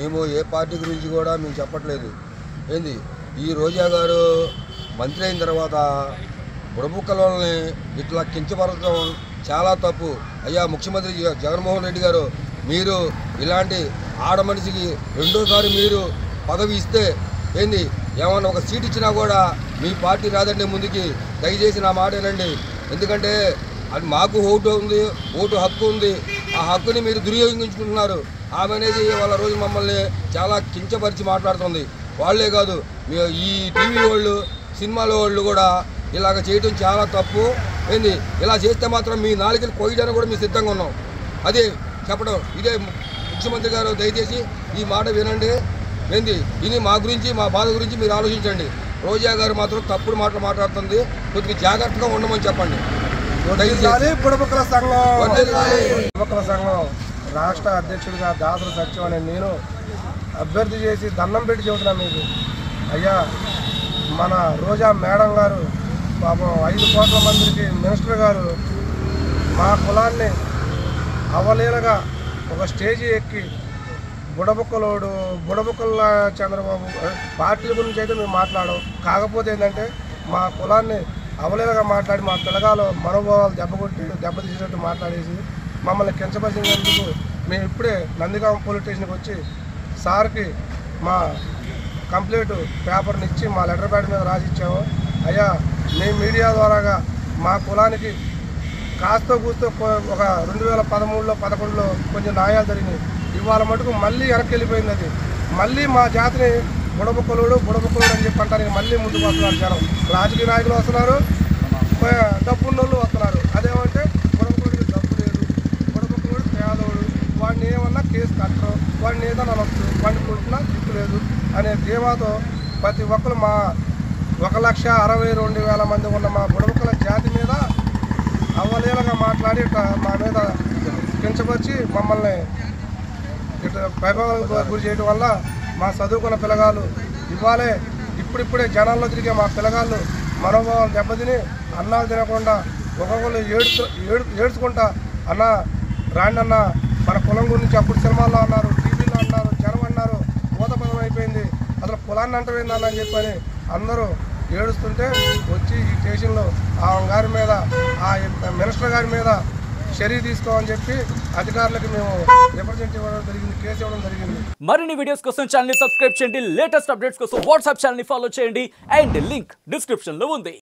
మేము ఏ పార్టీ గురించి కూడా మేము చెప్పట్లేదు ఏంది ఈ రోజా గారు మంత్రి అయిన తర్వాత బుడబుక్కలని ఇట్లా కించపరచడం చాలా తప్పు అయ్యా ముఖ్యమంత్రి జ- జగన్మోహన్ రెడ్డి గారు మీరు ఇలాంటి ఆడ మనిషికి రెండోసారి మీరు పదవి ఇస్తే ఏంది ఏమన్నా ఒక సీట్ ఇచ్చినా కూడా మీ పార్టీ రాదండి ముందుకి దయచేసి నా మాట వినండి ఎందుకంటే అది మాకు ఓటు ఉంది ఓటు హక్కు ఉంది ఆ హక్కుని మీరు దుర్యోగించుకుంటున్నారు ఆమె అనేది వాళ్ళ రోజు మమ్మల్ని చాలా కించపరిచి మాట్లాడుతుంది వాళ్ళే కాదు మీ- ఈ టీవీ వాళ్ళు సినిమాల వాళ్ళు కూడా ఇలాగ చేయడం చాలా తప్పు ఏంది ఇలా చేస్తే మాత్రం మీ నాలుకలు కొయ్యడానికి కూడా మేము సిద్ధంగా ఉన్నాం అదే చెప్పడం ఇదే ము- ముఖ్యమంత్రి గారు దయచేసి ఈ మాట వినండి ఏంది ఇది మా గురించి మా బాధ గురించి మీరు ఆలోచించండి రోజా గారు మాత్రం తప్పుడు మాటలు మాట్లాడుతుంది కొద్దిగా జాగ్రత్తగా ఉండమని చెప్పండి వర్ధిల్లాలి బుడబుక్కల సంఘం వర్ధిల్లాలి. బుడబుక్కల సంఘం రాష్ట్ర అధ్యక్షుడిగా దాసరి సత్యం అనే నేను అభ్యర్థి చేసి దండం పెట్టి చెబుతున్నా మీకు అయ్యా మన రోజా మేడం గారు పాపం ఐదు కోట్ల మందికి మినిస్టర్ గారు మా కులాన్ని అవలీలగా ఒక స్టేజీ ఎక్కి బుడబుక్కలోడు బుడబుక్కల చంద్రబాబు ఏ, పార్టీల గురించి అయితే మేము మాట్లాడం కాకపోతే ఏంటంటే మా కులాన్ని అవలీలగా మాట్లాడి మా పిల్లగాలు మనోభావాలు దెబ్బకొట్టి దెబ్బతీసేటట్టు మాట్లాడేసి మమ్మల్ని కించపరిచినందుకు మేము ఇప్పుడే నందిగామ పోలీస్ స్టేషన్కి వచ్చి సార్కి మా కంప్లీట్ పేపర్ని ఇచ్చి మా లెటర్ ప్యాడ్ మీద రాసి ఇచ్చాము అయ్యా మేము మీడియా ద్వారాగా మా కులానికి కాస్త కూస్తో కొ- ఒక రెండు వేల పదమూడులో పదకొండులో కొంచెం న్యాయాలు జరిగినాయి ఇవాళ మటుకు మళ్ళీ వెనక్కి వెళ్ళిపోయింది అది మళ్ళీ మా జాతిని బుడబుక్కలుడు బుడబుక్కలుడు అని చెప్పి అంటానికి మళ్ళీ ముందుకు వస్తున్నారు జనం రాజకీయ నాయకులు వస్తున్నారు ప- డబ్బున్నోళ్ళు వస్తున్నారు అదేమంటే బుడబుక్కలుడికి డబ్బు లేదు బుడబుక్కలుడు పేదోడు వాడిని ఏమన్నా కేసు కట్టరు వాడిని ఏదన్నా అనొచ్చు వాడిని కొట్టినా దిక్కు లేదు అనే ధీమాతో ప్రతి ఒక్కరు మా ఒక లక్ష అరవై రెండు వేల మంది ఉన్న మా బుడబుక్కల జాతి మీద అవలీలగా మాట్లాడి ఇట్లా మా మీద కించపరిచి మమ్మల్ని ఇట్లా వైభవాలకు గురి చేయడం వల్ల మా చదువుకున్న పిల్లగాళ్ళు ఇవ్వాలే ఇప్పుడిప్పుడే జనాల్లో తిరిగే మా పిల్లగాళ్ళు మనోభావాలు దెబ్బతిని అన్నాలు తినకుండా ఒక్కొక్కరు ఏడుచు ఏడు ఏడ్చుకుంటా అన్న రాండి అన్న మన కులం గురించి అప్పుడు సినిమాల్లో అన్నారు టీవీలో అన్నారు జనం అన్నారు ఊతపదం అయిపోయింది అసలు కులాన్ని అంటమైంది అన్న అని చెప్పని అందరూ ఏడుస్తుంటే వచ్చి ఈ స్టేషన్లో ఆ గారి మీద ఆ మినిస్టర్ గారి మీద చర్య తీసుకోమని చెప్పి అధికారులకు మేము రిప్రజెంట్ ఇవ్వడం జరిగింది కేసు ఇవ్వడం జరిగింది మరిన్ని వీడియోస్ కోసం ఛానల్ ని సబ్స్క్రైబ్ చేయండి లేటెస్ట్ అప్డేట్స్ కోసం వాట్సాప్ ఛానల్ ని ఫాలో చేయండి అండ్ లింక్ డిస్క్రిప్షన్ లో ఉంది